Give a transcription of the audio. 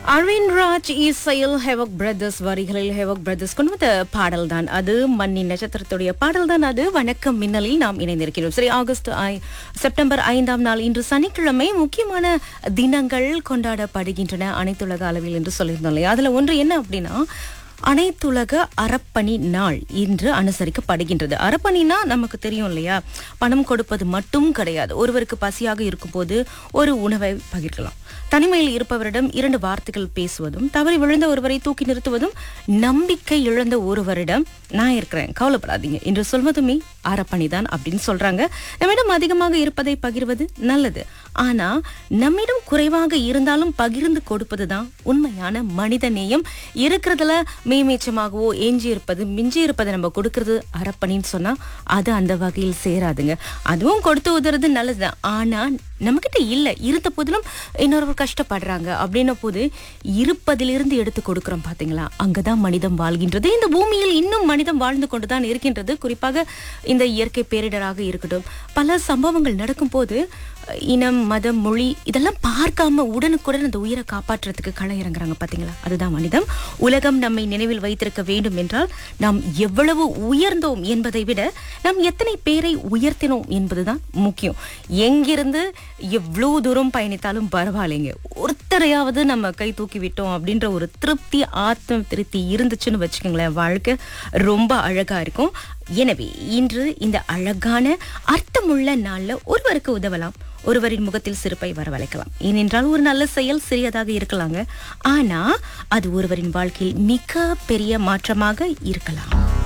அரவிந்த் ராஜ் இசையில் Havoc Brothers வரிகளில் Havoc Brothers கொண்டு வந்த பாடல் தான் அது மண்ணின் நட்சத்திரத்துடைய பாடல் தான் அது வணக்கம் மின்னலில் நாம் இணைந்திருக்கிறோம் சரி ஆகஸ்ட் ஐ- செப்டம்பர் ஐந்தாம் நாள் இன்று சனிக்கிழமை முக்கியமான தினங்கள் கொண்டாடப்படுகின்றன அனைத்துலக அளவில் என்று சொல்லியிருந்தோம் இல்லையா அதுல ஒன்று என்ன அப்படின்னா அனைத்துலக அறப்பணி நாள் இன்று அனுசரிக்கப்படுகின்றது அறப்பணினா நமக்கு தெரியும் இல்லையா பணம் கொடுப்பது மட்டும் கிடையாது ஒருவருக்கு பசியாக இருக்கும்போது ஒரு உணவை பகிர்க்கலாம் தனிமையில் இருப்பவரிடம் இரண்டு வார்த்தைகள் பேசுவதும் தவறி விழுந்த ஒருவரை தூக்கி நிறுத்துவதும் நம்பிக்கை இழந்த ஒருவரிடம் நான் இருக்கிறேன் கவலைப்படாதீங்க என்று சொல்வதுமே அறப்பணிதான் அப்படின்னு சொல்றாங்க நம்மிடம் அதிகமாக இருப்பதை பகிர்வது நல்லது ஆனா நம்மிடம் குறைவாக இருந்தாலும் பகிர்ந்து கொடுப்பதுதான் உண்மையான மனித நேயம் இருக்கிறதுல மேமேச்சமாகவோ எஞ்சி இருப்பது மிஞ்சி இருப்பதை நம்ம கொடுக்கறது அறப்பணின்னு சொன்னா அது அந்த வகையில் சேராதுங்க அதுவும் கொடுத்து உதறது நல்லதுதான் ஆனா நம்மகிட்ட இல்ல இருந்த போதிலும் இன்னொருவர் கஷ்டப்படுறாங்க அப்படின்ன போது இருப்பதிலிருந்து எடுத்து கொடுக்கிறோம் பாத்தீங்களா அங்கதான் மனிதம் வாழ்கின்றது இந்த பூமியில் இன்னும் மனிதம் வாழ்ந்து கொண்டுதான் இருக்கின்றது குறிப்பாக இந்த இயற்கை பேரிடராக இருக்கட்டும் பல சம்பவங்கள் நடக்கும் போது இனம் மதம் மொழி இதெல்லாம் பார்க்காம உடனுக்குடன் அந்த உயிரை காப்பாற்றுறதுக்கு களை இறங்குறாங்க பாத்தீங்களா அதுதான் மனிதம் உலகம் நம்மை நினைவில் வைத்திருக்க வேண்டும் என்றால் நாம் எவ்வளவு உயர்ந்தோம் என்பதை விட நாம் எத்தனை பேரை உயர்த்தினோம் என்பதுதான் முக்கியம் எங்கிருந்து எவ்வளவு தூரம் பயணித்தாலும் பரவாயில்லைங்க ஒருத்தரையாவது நம்ம கை தூக்கி விட்டோம் அப்படின்ற ஒரு திருப்தி ஆத்ம திருப்தி இருந்துச்சுன்னு வச்சுக்கோங்களேன் வாழ்க்கை ரொம்ப அழகா இருக்கும் எனவே இன்று இந்த அழகான அர்த்தமுள்ள நாள்ல ஒருவருக்கு உதவலாம் ஒருவரின் முகத்தில் சிரிப்பை வரவழைக்கலாம் ஏனென்றால் ஒரு நல்ல செயல் சிறியதாக இருக்கலாங்க ஆனா அது ஒருவரின் வாழ்க்கையில் மிக பெரிய மாற்றமாக இருக்கலாம்